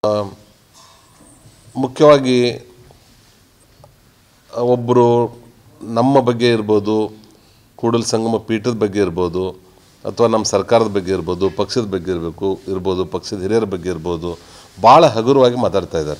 ಮುಖ್ಯವಾಗಿ ಒಬ್ಬರು ನಮ್ಮ ಬಗ್ಗೆ ಇರ್ಬೋದು ಕೂಡಲ ಸಂಗಮ ಪೀಠದ ಬಗ್ಗೆ ಇರ್ಬೋದು ಅಥವಾ ನಮ್ಮ ಸರ್ಕಾರದ ಬಗ್ಗೆ ಇರ್ಬೋದು ಪಕ್ಷದ ಬಗ್ಗೆ ಇರಬೇಕು ಇರ್ಬೋದು ಪಕ್ಷದ ಹಿರಿಯರ ಬಗ್ಗೆ ಇರ್ಬೋದು ಭಾಳ ಹಗುರವಾಗಿ ಮಾತಾಡ್ತಾ ಇದ್ದಾರೆ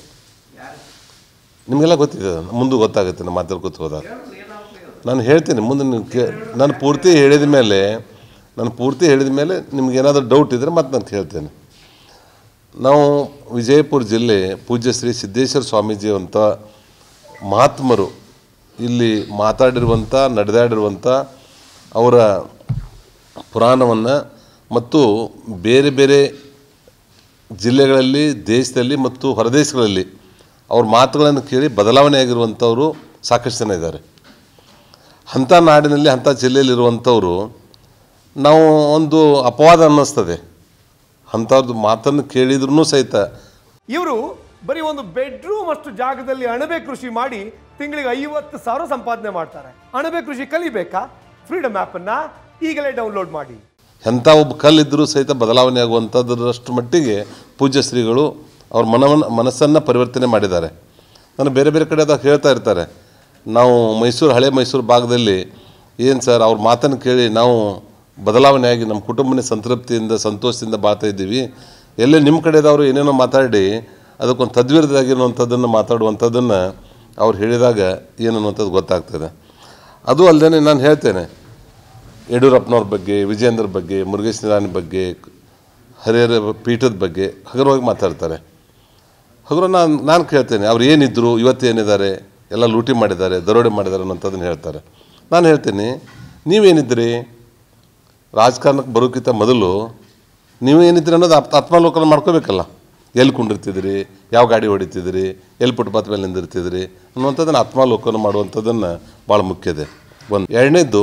ನಿಮಗೆಲ್ಲ ಗೊತ್ತಿದೆ ಮುಂದೆ ಗೊತ್ತಾಗುತ್ತೆ ನಾನು ಮಾತಾಡ್ಕೊತ ಹೋದಾಗ ನಾನು ಹೇಳ್ತೀನಿ ಮುಂದೆ ನೀವು ಕೇ ನಾನು ಪೂರ್ತಿ ಹೇಳಿದ ಮೇಲೆ ನಾನು ಪೂರ್ತಿ ಹೇಳಿದ ಮೇಲೆ ನಿಮ್ಗೆ ಏನಾದರೂ ಡೌಟ್ ಇದ್ದರೆ ಮತ್ತೆ ನಾನು ಕೇಳ್ತೇನೆ ನಾವು ವಿಜಯಪುರ ಜಿಲ್ಲೆ ಪೂಜ್ಯ ಶ್ರೀ ಸಿದ್ದೇಶ್ವರ ಸ್ವಾಮೀಜಿ ಅಂತ ಮಹಾತ್ಮರು ಇಲ್ಲಿ ಮಾತಾಡಿರುವಂಥ ನಡೆದಾಡಿರುವಂಥ ಅವರ ಪುರಾಣವನ್ನು ಮತ್ತು ಬೇರೆ ಬೇರೆ ಜಿಲ್ಲೆಗಳಲ್ಲಿ ದೇಶದಲ್ಲಿ ಮತ್ತು ಹೊರದೇಶಗಳಲ್ಲಿ ಅವ್ರ ಮಾತುಗಳನ್ನು ಕೇಳಿ ಬದಲಾವಣೆ ಆಗಿರುವಂಥವರು ಸಾಕಷ್ಟು ಜನ ಇದ್ದಾರೆ ಅಂಥ ನಾಡಿನಲ್ಲಿ ಅಂಥ ಜಿಲ್ಲೆಯಲ್ಲಿರುವಂಥವರು ನಾವು ಒಂದು ಅಪವಾದ ಅನ್ನಿಸ್ತದೆ ಅಂಥವ್ರದ್ದು ಮಾತನ್ನು ಕೇಳಿದ್ರೂ ಸಹಿತ ಇವರು ಬರೀ ಒಂದು ಬೆಡ್ರೂಮ್ ಅಷ್ಟು ಜಾಗದಲ್ಲಿ ಅಣಬೆ ಕೃಷಿ ಮಾಡಿ ತಿಂಗಳಿಗೆ ಐವತ್ತು ಸಾವಿರ ಸಂಪಾದನೆ ಮಾಡ್ತಾರೆ ಅಣಬೆ ಕೃಷಿ ಕಲಿಬೇಕಾ ಫ್ರೀಡಮ್ ಅನ್ನ ಈಗಲೇ ಡೌನ್ಲೋಡ್ ಮಾಡಿ ಎಂಥ ಒಬ್ಬ ಕಲ್ಲಿದ್ದರೂ ಸಹಿತ ಬದಲಾವಣೆ ಆಗುವಂಥದ್ರಷ್ಟು ಮಟ್ಟಿಗೆ ಪೂಜ್ಯ ಶ್ರೀಗಳು ಅವ್ರ ಮನವನ್ನು ಮನಸ್ಸನ್ನು ಪರಿವರ್ತನೆ ಮಾಡಿದ್ದಾರೆ ನಾನು ಬೇರೆ ಬೇರೆ ಕಡೆ ಅದಾಗ ಹೇಳ್ತಾ ಇರ್ತಾರೆ ನಾವು ಮೈಸೂರು ಹಳೆ ಮೈಸೂರು ಭಾಗದಲ್ಲಿ ಏನು ಸರ್ ಅವ್ರ ಮಾತನ್ನು ಕೇಳಿ ನಾವು ಬದಲಾವಣೆ ಆಗಿ ನಮ್ಮ ಕುಟುಂಬನೇ ಸಂತೃಪ್ತಿಯಿಂದ ಸಂತೋಷದಿಂದ ಬಾಳ್ತಾ ಇದ್ದೀವಿ ಎಲ್ಲೇ ನಿಮ್ಮ ಕಡೆದವರು ಏನೇನೋ ಮಾತಾಡಿ ಅದಕ್ಕೊಂದು ತದ್ವಿರುದ್ಧಾಗಿರುವಂಥದ್ದನ್ನು ಮಾತಾಡುವಂಥದ್ದನ್ನು ಅವ್ರು ಹೇಳಿದಾಗ ಏನು ಅನ್ನುವಂಥದ್ದು ಗೊತ್ತಾಗ್ತದೆ ಅದು ಅಲ್ಲದೆ ನಾನು ಹೇಳ್ತೇನೆ ಯಡಿಯೂರಪ್ಪನವ್ರ ಬಗ್ಗೆ ವಿಜೇಂದ್ರ ಬಗ್ಗೆ ಮುರುಗೇಶ್ ನಿರಾಣಿ ಬಗ್ಗೆ ಹರಿಹರ ಪೀಠದ ಬಗ್ಗೆ ಹಗುರವಾಗಿ ಮಾತಾಡ್ತಾರೆ ಹಗುರ ನಾನು ನಾನು ಕೇಳ್ತೇನೆ ಅವ್ರು ಏನಿದ್ರು ಇವತ್ತು ಏನಿದ್ದಾರೆ ಎಲ್ಲ ಲೂಟಿ ಮಾಡಿದ್ದಾರೆ ದರೋಡೆ ಮಾಡಿದ್ದಾರೆ ಅನ್ನೋಂಥದ್ದನ್ನು ಹೇಳ್ತಾರೆ ನಾನು ಹೇಳ್ತೀನಿ ನೀವೇನಿದ್ರಿ ರಾಜಕಾರಣಕ್ಕೆ ಬರೋಕ್ಕಿಂತ ಮೊದಲು ನೀವೇನಿದ್ರಿ ಅನ್ನೋದು ಆತ್ ಆತ್ಮಾವಲೋಕನ ಮಾಡ್ಕೋಬೇಕಲ್ಲ ಎಲ್ಲಿ ಕುಂಡಿರ್ತಿದ್ರಿ ಯಾವ ಗಾಡಿ ಹೊಡಿತಿದ್ರಿ ಎಲ್ಲಿ ಫುಟ್ಪಾತ್ ಮೇಲೆ ನಿಂದಿರ್ತಿದ್ರಿ ಅನ್ನುವಂಥದ್ದನ್ನು ಆತ್ಮಾವಲೋಕನ ಮಾಡುವಂಥದ್ದನ್ನು ಭಾಳ ಮುಖ್ಯ ಇದೆ ಒಂದು ಎರಡನೇದ್ದು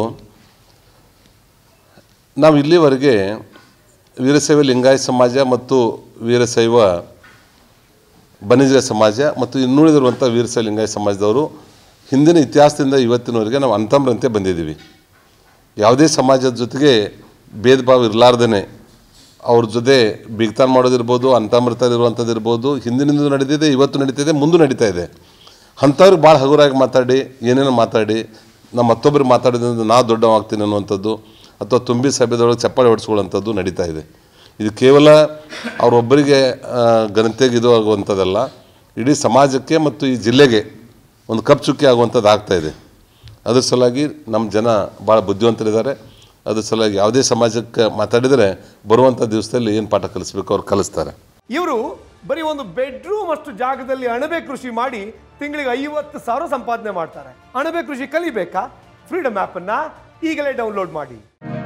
ನಾವು ಇಲ್ಲಿವರೆಗೆ ವೀರಶೈವ ಲಿಂಗಾಯತ ಸಮಾಜ ಮತ್ತು ವೀರಶೈವ ಬನಿಜ ಸಮಾಜ ಮತ್ತು ಇನ್ನುಳಿದಿರುವಂಥ ವೀರಶೈವ ಲಿಂಗಾಯತ ಸಮಾಜದವರು ಹಿಂದಿನ ಇತಿಹಾಸದಿಂದ ಇವತ್ತಿನವರೆಗೆ ನಾವು ಅಂತಮ್ರಂತೆ ಬಂದಿದ್ದೀವಿ ಯಾವುದೇ ಸಮಾಜದ ಜೊತೆಗೆ ಭೇದ ಭಾವ ಇರಲಾರ್ದೇ ಅವ್ರ ಜೊತೆ ಬಿಗ್ತಾನ್ ಮಾಡೋದಿರ್ಬೋದು ಅಂತಮೃತಲ್ಲಿರುವಂಥದ್ದು ಇರ್ಬೋದು ಹಿಂದಿನಿಂದ ನಡೀತಿದೆ ಇವತ್ತು ನಡೀತಿದೆ ಮುಂದೂ ನಡೀತಾ ಇದೆ ಅಂಥವ್ರಿಗೆ ಭಾಳ ಹಗುರಾಗಿ ಮಾತಾಡಿ ಏನೇನೋ ಮಾತಾಡಿ ನಮ್ಮ ಮತ್ತೊಬ್ಬರು ಮಾತಾಡಿದ್ರಿಂದ ನಾ ದೊಡ್ಡವಾಗ್ತೀನಿ ಅನ್ನುವಂಥದ್ದು ಅಥವಾ ತುಂಬಿ ಸಭೆದೊಳಗೆ ಚಪ್ಪಾಳೆ ಹೊಡಿಸ್ಕೊಳ್ಳೋಂಥದ್ದು ನಡೀತಾ ಇದೆ ಇದು ಕೇವಲ ಅವರೊಬ್ಬರಿಗೆ ಘನತೆಗೆ ಇದು ಆಗುವಂಥದ್ದಲ್ಲ ಇಡೀ ಸಮಾಜಕ್ಕೆ ಮತ್ತು ಈ ಜಿಲ್ಲೆಗೆ ಒಂದು ಕಪ್ ಚುಕ್ಕಿ ಆಗುವಂಥದ್ದು ಆಗ್ತಾ ಇದೆ ಅದ್ರ ಸಲುವಾಗಿ ನಮ್ಮ ಜನ ಭಾಳ ಬುದ್ಧಿವಂತರಿದ್ದಾರೆ ಅದ್ರ ಸಲುವಾಗಿ ಯಾವುದೇ ಸಮಾಜಕ್ಕೆ ಮಾತಾಡಿದರೆ ಬರುವಂಥ ದಿವಸದಲ್ಲಿ ಏನು ಪಾಠ ಕಲಿಸ್ಬೇಕು ಅವ್ರು ಕಲಿಸ್ತಾರೆ ಇವರು ಬರೀ ಒಂದು ಬೆಡ್ರೂಮ್ ಅಷ್ಟು ಜಾಗದಲ್ಲಿ ಅಣಬೆ ಕೃಷಿ ಮಾಡಿ ತಿಂಗಳಿಗೆ ಐವತ್ತು ಸಾವಿರ ಸಂಪಾದನೆ ಮಾಡ್ತಾರೆ ಅಣಬೆ ಕೃಷಿ ಕಲಿಬೇಕಾ ಫ್ರೀಡಮ್ ಅನ್ನ ಈಗಲೇ ಡೌನ್ಲೋಡ್ ಮಾಡಿ